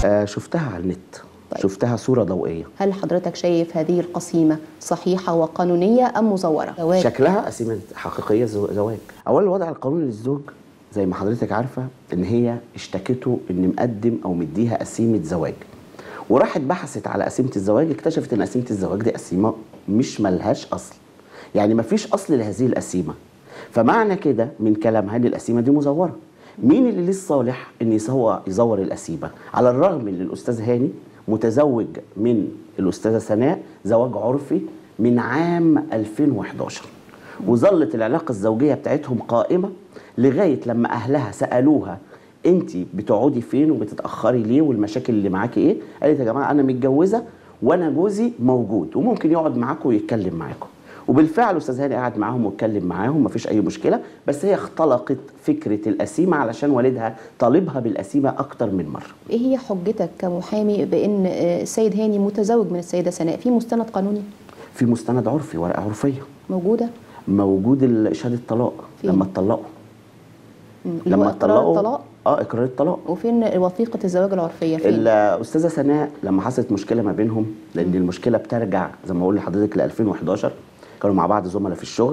آه شفتها على النت طيب. شفتها صوره ضوئيه هل حضرتك شايف هذه القسيمة صحيحة وقانونية أم مزورة؟ زواج شكلها قسيمه حقيقيه زو- زواج اولا الوضع القانوني للزوج زي ما حضرتك عارفه ان هي اشتكته ان مقدم او مديها قسيمه زواج وراحت بحثت على قسيمه الزواج اكتشفت ان قسيمه الزواج دي قسيمه مش ملهاش اصل يعني مفيش اصل لهذه القسيمه فمعنى كده من كلامها ان القسيمه دي مزوره مين اللي ليه الصالح ان يزور يزور القسيمه على الرغم ان الاستاذ هاني متزوج من الاستاذه سناء زواج عرفي من عام 2011 وظلت العلاقه الزوجيه بتاعتهم قائمه لغايه لما اهلها سالوها انت بتقعدي فين وبتتاخري ليه والمشاكل اللي معاكي ايه قالت يا جماعه انا متجوزه وانا جوزي موجود وممكن يقعد معاكم ويتكلم معاكم وبالفعل استاذ هاني قعد معاهم واتكلم معاهم مفيش اي مشكله بس هي اختلقت فكره القسيمه علشان والدها طالبها بالقسيمه اكتر من مره إيه هي حجتك كمحامي بأن آه، السيد هاني متزوج من السيدة سناء في مستند قانوني في مستند عرفي ورقه عرفيه موجودة؟ موجود ال- شهاده الطلاق فين؟ لما اتطلقوا مم. اللي هو لما إقرار اتطلقوا الطلاق اه اقرار الطلاق وفين وثيقة الزواج العرفية فين؟ الاستاذه سناء لما حصلت مشكله ما بينهم لان المشكله بترجع زي ما اقول لحضرتك ل 2011 كانوا مع بعض زملاء في الشغل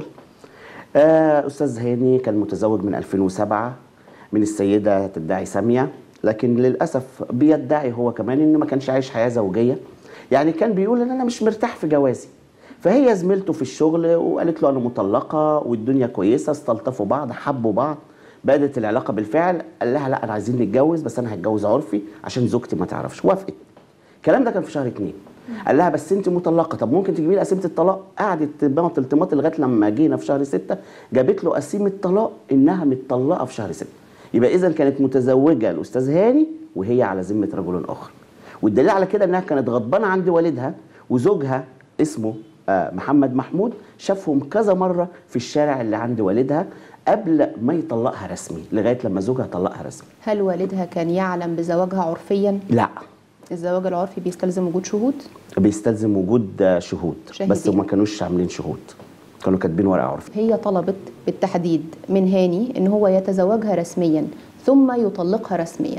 آه، استاذ هاني كان متزوج من 2007 من السيده تدعي ساميه لكن للاسف بيدعي هو كمان انه ما كانش عايش حياه زوجيه يعني كان بيقول ان انا مش مرتاح في جوازي فهي زميلته في الشغل وقالت له انا مطلقه والدنيا كويسه استلطفوا بعض حبوا بعض بدات العلاقه بالفعل قال لها لا انا عايزين نتجوز بس انا هتجوز عرفي عشان زوجتي ما تعرفش وافقت الكلام ده كان في شهر اتنين قال لها بس انت مطلقه طب ممكن تجيبي لي قسيمه الطلاق قعدت تبعت تلتمات لغايه لما جينا في شهر ستة جابت له قسيمه طلاق انها متطلقه في شهر ستة يبقى اذا كانت متزوجه الاستاذ هاني وهي على ذمه رجل اخر والدليل على كده انها كانت غضبانه عند والدها وزوجها اسمه آه، محمد محمود شافهم كذا مره في الشارع اللي عند والدها قبل ما يطلقها رسمي لغايه لما زوجها طلقها رسمي هل والدها كان يعلم بزواجها عرفيا؟ لا الزواج العرفي بيستلزم وجود شهود؟ بيستلزم وجود آه، شهود بس شاهدين. ما كانوش عاملين شهود كانوا كاتبين ورقه عرفي هي طلبت بالتحديد من هاني ان هو يتزوجها رسميا ثم يطلقها رسميا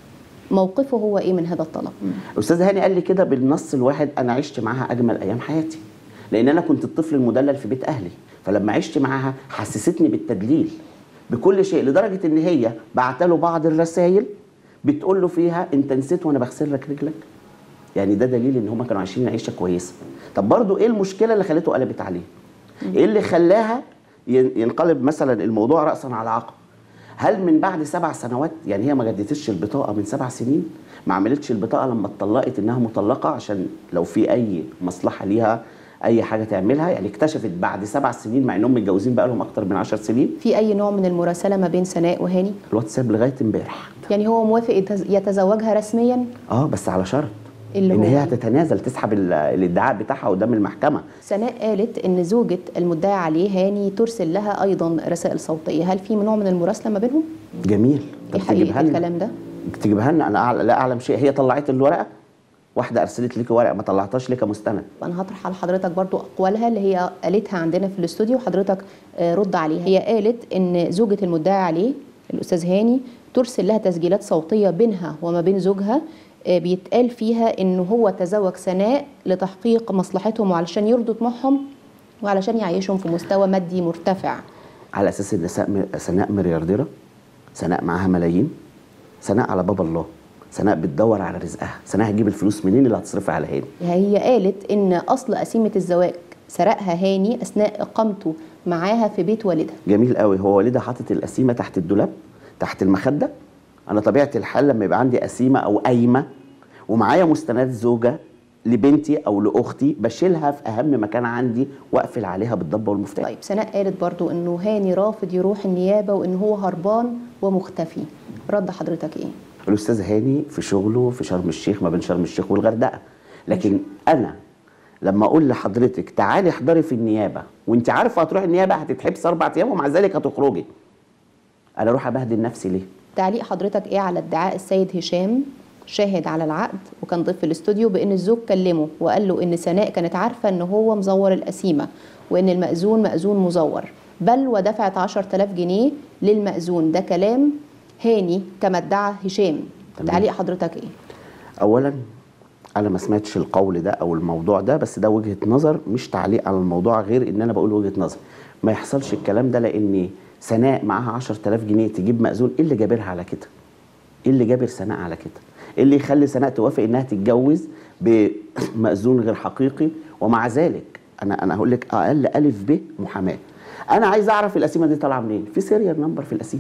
موقفه هو ايه من هذا الطلب استاذ هاني قال لي كده بالنص الواحد انا عشت معاها اجمل ايام حياتي لان انا كنت الطفل المدلل في بيت اهلي فلما عشت معاها حسستني بالتدليل بكل شيء لدرجه ان هي بعت له بعض الرسائل بتقول له فيها انت نسيت وانا بغسل لك رجلك يعني ده دليل ان هما كانوا عايشين عيشه كويسه طب برضو ايه المشكله اللي خلته قلبت عليه ايه اللي خلاها ين- ينقلب مثلا الموضوع راسا على عقب هل من بعد سبع سنوات يعني هي ما جددتش البطاقه من سبع سنين ما عملتش البطاقه لما اتطلقت انها مطلقه عشان لو في اي مصلحه ليها اي حاجه تعملها يعني اكتشفت بعد سبع سنين مع انهم متجوزين بقى لهم اكتر من عشر سنين في اي نوع من المراسله ما بين سناء وهاني الواتساب لغايه امبارح يعني هو موافق يتز- يتزوجها رسميا اه بس على شرط اللي ان هو هي إيه؟ هتتنازل تسحب ال- الادعاء بتاعها قدام المحكمه سناء قالت ان زوجة المدعي عليه هاني ترسل لها ايضا رسائل صوتيه هل في نوع من المراسله ما بينهم جميل ايه طب حقيقه تجيبها لنا الكلام ده تجيبها لنا انا أعل- لا اعلم شيء هي طلعت الورقه واحده ارسلت لك ورقه ما طلعتهاش لك مستند انا هطرح على حضرتك برضو اقوالها اللي هي قالتها عندنا في الاستوديو وحضرتك آه، رد عليها هي قالت ان زوجة المدعي عليه الاستاذ هاني ترسل لها تسجيلات صوتيه بينها وما بين زوجها آه، بيتقال فيها ان هو تزوج سناء لتحقيق مصلحتهم وعلشان يرضوا طموحهم وعلشان يعيشهم في مستوى مادي مرتفع على اساس ان سناء سناء مليارديره سناء معاها ملايين سناء على باب الله سناء بتدور على رزقها سناء هتجيب الفلوس منين اللي هتصرفها على هاني هي قالت ان اصل قسيمه الزواج سرقها هاني اثناء اقامته معاها في بيت والدها جميل قوي هو والدها حاطط القسيمه تحت الدولاب تحت المخده انا طبيعه الحال لما يبقى عندي قسيمه او قايمه ومعايا مستندات زوجه لبنتي او لاختي بشيلها في اهم مكان عندي واقفل عليها بالضبه والمفتاح طيب سناء قالت برضو انه هاني رافض يروح النيابه وان هو هربان ومختفي رد حضرتك ايه الاستاذ هاني في شغله في شرم الشيخ ما بين شرم الشيخ والغردقه لكن انا لما اقول لحضرتك تعالي احضري في النيابه وانت عارفه هتروحي النيابه هتتحبس اربع ايام ومع ذلك هتخرجي انا اروح ابهدل نفسي ليه تعليق حضرتك ايه على ادعاء السيد هشام شاهد على العقد وكان ضيف في الاستوديو بان الزوج كلمه وقال له ان سناء كانت عارفه ان هو مزور القسيمه وان المأذون مأذون مزور بل ودفعت 10000 جنيه للمأذون ده كلام هاني كما ادعى هشام تمام. تعليق حضرتك ايه اولا انا ما سمعتش القول ده او الموضوع ده بس ده وجهه نظر مش تعليق على الموضوع غير ان انا بقول وجهه نظر ما يحصلش الكلام ده لان سناء معاها 10000 جنيه تجيب مأذون ايه اللي جابرها على كده ايه اللي جابر سناء على كده ايه اللي يخلي سناء توافق انها تتجوز بمأذون غير حقيقي ومع ذلك انا انا هقول لك اقل الف ب محاماه انا عايز اعرف القسيمه دي طالعه منين في سيريال نمبر في القسيمه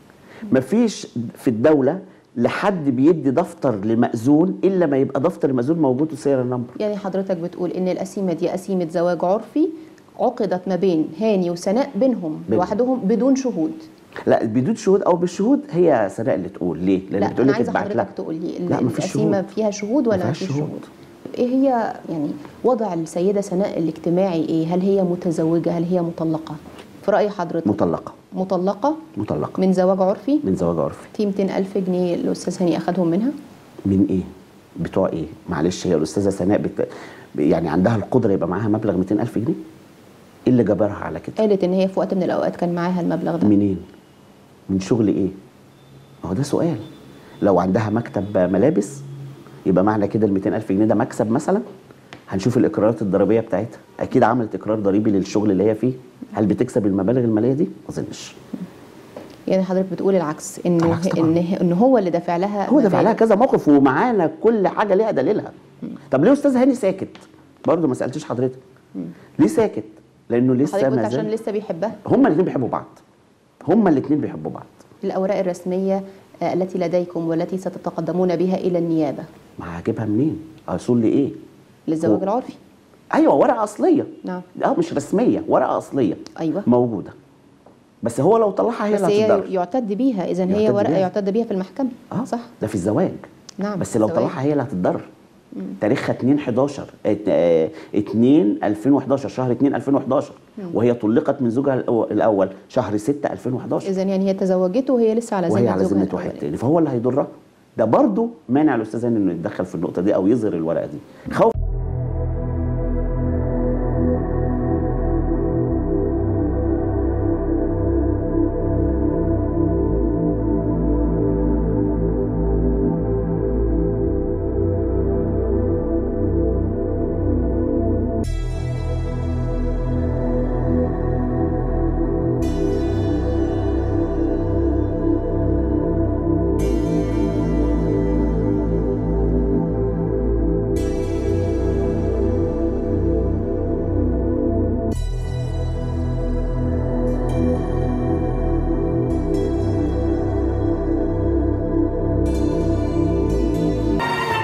مفيش في الدوله لحد بيدي دفتر لمأذون الا ما يبقى دفتر المأذون موجود وسيريال نمبر يعني حضرتك بتقول ان القسيمه دي قسيمه زواج عرفي عقدت ما بين هاني وسناء بينهم بينهم. لوحدهم بدون شهود لا بدون شهود او بالشهود هي سناء اللي تقول ليه لان لا بتقول انا لك عايزه اتبعت لها حضرتك تقول لي ال- لا، مفيش القسيمه شهود. فيها شهود ولا مفيهاش مفيش شهود. شهود ايه هي يعني وضع السيده سناء الاجتماعي ايه هل هي متزوجه هل هي مطلقه في راي حضرتك مطلقه مطلقه مطلقه من زواج عرفي من زواج عرفي في 200 ألف جنيه الأستاذ هاني أخدهم منها من ايه بتوع ايه معلش هي الاستاذه سناء بت... يعني عندها القدره يبقى معاها مبلغ 200000 جنيه ايه اللي جبرها على كده قالت إن هي في وقت من الأوقات كان معاها المبلغ ده منين من شغل ايه ما هو ده سؤال لو عندها مكتب ملابس يبقى معنى كده ال 200000 جنيه ده مكسب مثلا هنشوف الاقرارات الضريبيه بتاعتها اكيد عملت اقرار ضريبي للشغل اللي هي فيه هل بتكسب المبالغ الماليه دي ما اظنش يعني حضرتك بتقول العكس إنه العكس طبعاً. إن إن هو اللي دافع لها هو دفع لها مبالغ. كذا موقف ومعانا كل حاجه ليها دليلها طب ليه استاذ هاني ساكت برضه ما سالتش حضرتك ليه ساكت لانه لسه حضرتك قلت ما عشان زال لسه بيحبها هما الاثنين بيحبوا بعض هما الاثنين بيحبوا بعض الأوراق الرسمية آه، التي لديكم والتي ستتقدمون بها إلى النيابة ما هجيبها منين اصول لايه للزواج هو- العرفي ايوه ورقه اصليه نعم اه مش رسميه ورقه اصليه أيوه موجوده بس هو لو طلعها هي بس اللي هي هتتضرر يعتد بيها إذا هي يعتد ورقة بيها. يعتد بيها في المحكمة اه صح ده في الزواج نعم بس لو زواج. طلعها هي اللي هتتضرر تاريخها 2 11 ات- آه، 2 2011 شهر 2 2011 وهي طلقت من زوجها الأو- الاول شهر 6 2011 إذا يعني هي تزوجته وهي لسه على وهي ذمة على زوجها ذمه واحد الأولاني. تاني فهو اللي هيضرها ده برضه مانع الاستاذ هاني انه يتدخل في النقطه دي او يظهر الورقه دي خوف